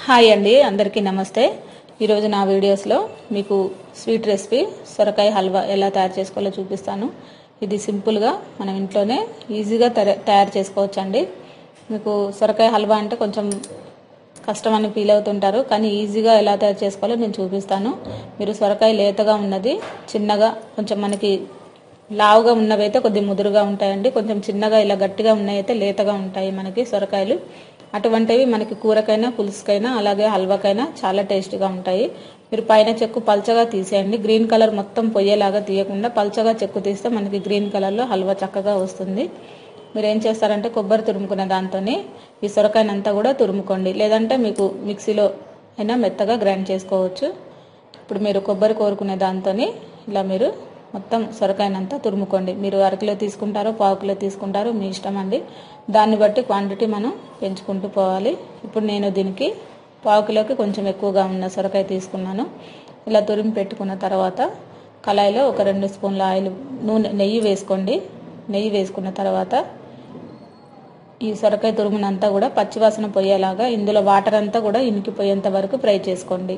hi అండి అందరికీ నమస్తే ఈరోజు నా వీడియోస్లో మీకు స్వీట్ రెసిపీ సొరకాయ హల్వా ఎలా తయారు చేసుకోవాలో చూపిస్తాను ఇది సింపుల్గా మనం ఇంట్లోనే ఈజీగా తర- తయారు చేసుకోవచ్చు అండి మీకు సొరకాయ హల్వా అంటే కొంచెం కష్టం అని ఫీల్ అవుతుంటారు కానీ ఈజీగా ఎలా తయారు చేసుకోవాలో నేను చూపిస్తాను మీరు సొరకాయ లేతగా ఉన్నది చిన్నగా కొంచెం మనకి లావుగా ఉన్నవైతే కొద్దిగా ముదురుగా ఉంటాయండి కొంచెం చిన్నగా ఇలా గట్టిగా ఉన్నాయైతే లేతగా ఉంటాయి మనకి సొరకాయలు అటువంటివి మనకి కూరకైనా పులుసుకైనా అలాగే హల్వాకైనా చాలా టేస్టీగా ఉంటాయి మీరు పైన చెక్కు పల్చగా తీసేయండి గ్రీన్ కలర్ మొత్తం పొయ్యేలాగా తీయకుండా పల్చగా చెక్కు తీస్తే మనకి గ్రీన్ కలర్లో హల్వా చక్కగా వస్తుంది మీరు ఏం చేస్తారంటే కొబ్బరి తురుముకున్న దాంతోనే ఈ సొరకాయనంతా కూడా తురుముకోండి లేదంటే మీకు మిక్సీలో అయినా మెత్తగా గ్రైండ్ చేసుకోవచ్చు ఇప్పుడు మీరు కొబ్బరి కోరుకునే దాంతోనే ఇలా మీరు మొత్తం సొరకాయనంతా తురుముకోండి మీరు అరకిలో తీసుకుంటారో పావు కిలో తీసుకుంటారో మీ ఇష్టం అండి దాన్ని బట్టి క్వాంటిటీ మనం పెంచుకుంటూ పోవాలి ఇప్పుడు నేను దీనికి పావు కిలోకి కొంచెం ఎక్కువగా ఉన్న సొరకాయ తీసుకున్నాను ఇలా తురిమి పెట్టుకున్న తర్వాత కళాయిలో ఒక రెండు స్పూన్ల ఆయిల్ నూనె నెయ్యి వేసుకోండి నెయ్యి వేసుకున్న తర్వాత ఈ సొరకాయ తురుమునంతా కూడా పచ్చివాసన పోయేలాగా ఇందులో వాటర్ అంతా కూడా ఇనికిపోయేంత వరకు ఫ్రై చేసుకోండి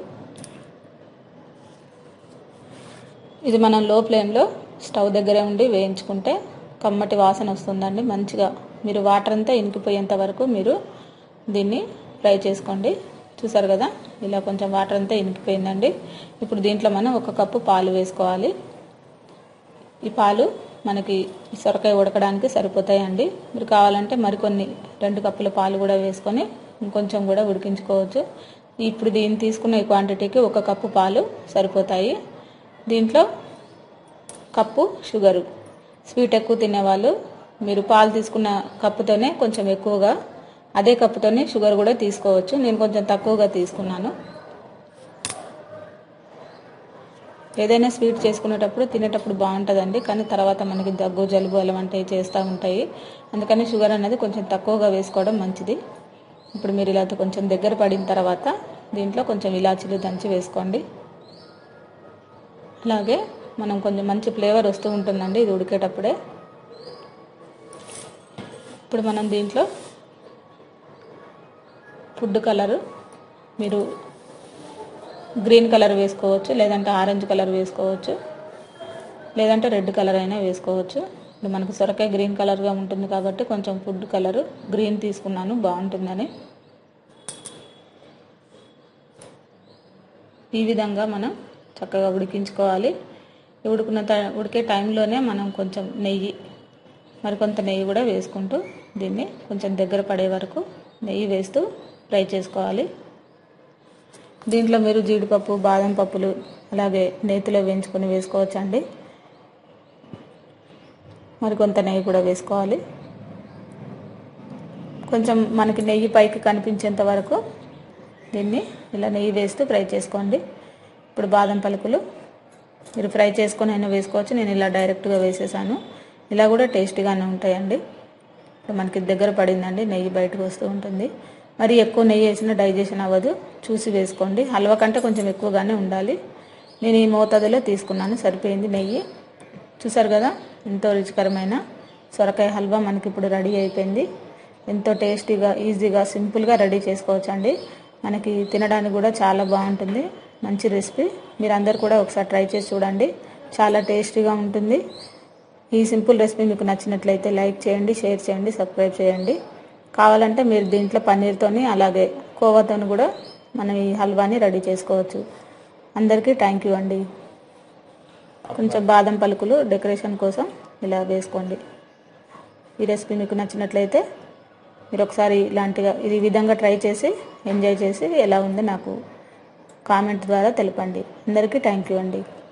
ఇది మనం లో ఫ్లేమ్లో స్టవ్ దగ్గరే ఉండి వేయించుకుంటే కమ్మటి వాసన వస్తుందండి మంచిగా మీరు వాటర్ అంతా ఇనికిపోయేంత వరకు మీరు దీన్ని ఫ్రై చేసుకోండి చూసారు కదా ఇలా కొంచెం వాటర్ అంతా ఇనికిపోయిందండి ఇప్పుడు దీంట్లో మనం ఒక కప్పు పాలు వేసుకోవాలి ఈ పాలు మనకి ఈ సొరకాయ ఉడకడానికి సరిపోతాయండి మీరు కావాలంటే మరికొన్ని రెండు కప్పుల పాలు కూడా వేసుకొని ఇంకొంచెం కూడా ఉడికించుకోవచ్చు ఇప్పుడు దీన్ని తీసుకున్న ఈ క్వాంటిటీకి ఒక కప్పు పాలు సరిపోతాయి దీంట్లో కప్పు షుగరు స్వీట్ ఎక్కువ తినేవాళ్ళు మీరు పాలు తీసుకున్న కప్పుతోనే కొంచెం ఎక్కువగా అదే కప్పుతోనే షుగర్ కూడా తీసుకోవచ్చు నేను కొంచెం తక్కువగా తీసుకున్నాను ఏదైనా స్వీట్ చేసుకునేటప్పుడు తినేటప్పుడు బాగుంటుందండి కానీ తర్వాత మనకి దగ్గు జలుబు అలాంటివి చేస్తూ ఉంటాయి అందుకని షుగర్ అనేది కొంచెం తక్కువగా వేసుకోవడం మంచిది ఇప్పుడు మీరు ఇలా కొంచెం దగ్గర పడిన తర్వాత దీంట్లో కొంచెం ఇలాచీలు దంచి వేసుకోండి అలాగే మనం కొంచెం మంచి ఫ్లేవర్ వస్తూ ఉంటుందండి ఇది ఉడికేటప్పుడే ఇప్పుడు మనం దీంట్లో ఫుడ్ కలరు మీరు గ్రీన్ కలర్ వేసుకోవచ్చు లేదంటే ఆరెంజ్ కలర్ వేసుకోవచ్చు లేదంటే రెడ్ కలర్ అయినా వేసుకోవచ్చు ఇప్పుడు మనకు సొరకాయ గ్రీన్ కలర్గా ఉంటుంది కాబట్టి కొంచెం ఫుడ్ కలరు గ్రీన్ తీసుకున్నాను బాగుంటుందని ఈ విధంగా మనం చక్కగా ఉడికించుకోవాలి ఉడుకున్న త- ఉడికే టైంలోనే మనం కొంచెం నెయ్యి మరికొంత నెయ్యి కూడా వేసుకుంటూ దీన్ని కొంచెం దగ్గర పడే వరకు నెయ్యి వేస్తూ ఫ్రై చేసుకోవాలి దీంట్లో మీరు జీడిపప్పు బాదం పప్పులు అలాగే నేతిలో వేయించుకొని వేసుకోవచ్చండి మరికొంత నెయ్యి కూడా వేసుకోవాలి కొంచెం మనకి నెయ్యి పైకి కనిపించేంత వరకు దీన్ని ఇలా నెయ్యి వేస్తూ ఫ్రై చేసుకోండి ఇప్పుడు బాదం పలుకులు మీరు ఫ్రై చేసుకొని అయినా వేసుకోవచ్చు నేను ఇలా డైరెక్ట్గా వేసేసాను ఇలా కూడా టేస్టీగానే ఉంటాయండి ఇప్పుడు మనకి దగ్గర పడిందండి నెయ్యి బయటకు వస్తూ ఉంటుంది మరి ఎక్కువ నెయ్యి వేసినా డైజెషన్ అవ్వదు చూసి వేసుకోండి హల్వా కంటే కొంచెం ఎక్కువగానే ఉండాలి నేను ఈ మోతాదులో తీసుకున్నాను సరిపోయింది నెయ్యి చూసారు కదా ఎంతో రుచికరమైన సొరకాయ హల్వా మనకి ఇప్పుడు రెడీ అయిపోయింది ఎంతో టేస్టీగా ఈజీగా సింపుల్గా రెడీ చేసుకోవచ్చు అండి మనకి తినడానికి కూడా చాలా బాగుంటుంది మంచి రెసిపీ మీరు అందరు కూడా ఒకసారి ట్రై చేసి చూడండి చాలా టేస్టీగా ఉంటుంది ఈ సింపుల్ రెసిపీ మీకు నచ్చినట్లయితే లైక్ చేయండి షేర్ చేయండి సబ్స్క్రైబ్ చేయండి కావాలంటే మీరు దీంట్లో పన్నీర్తోని అలాగే కోవాతోని కూడా మనం ఈ హల్వాని రెడీ చేసుకోవచ్చు అందరికీ థ్యాంక్ యూ అండి కొంచెం బాదం పలుకులు డెకరేషన్ కోసం ఇలా వేసుకోండి ఈ రెసిపీ మీకు నచ్చినట్లయితే మీరు ఒకసారి ఇలాంటిగా ఇది ఈ విధంగా ట్రై చేసి ఎంజాయ్ చేసి ఎలా ఉందో నాకు కామెంట్ ద్వారా తెలపండి అందరికీ థ్యాంక్ యూ అండి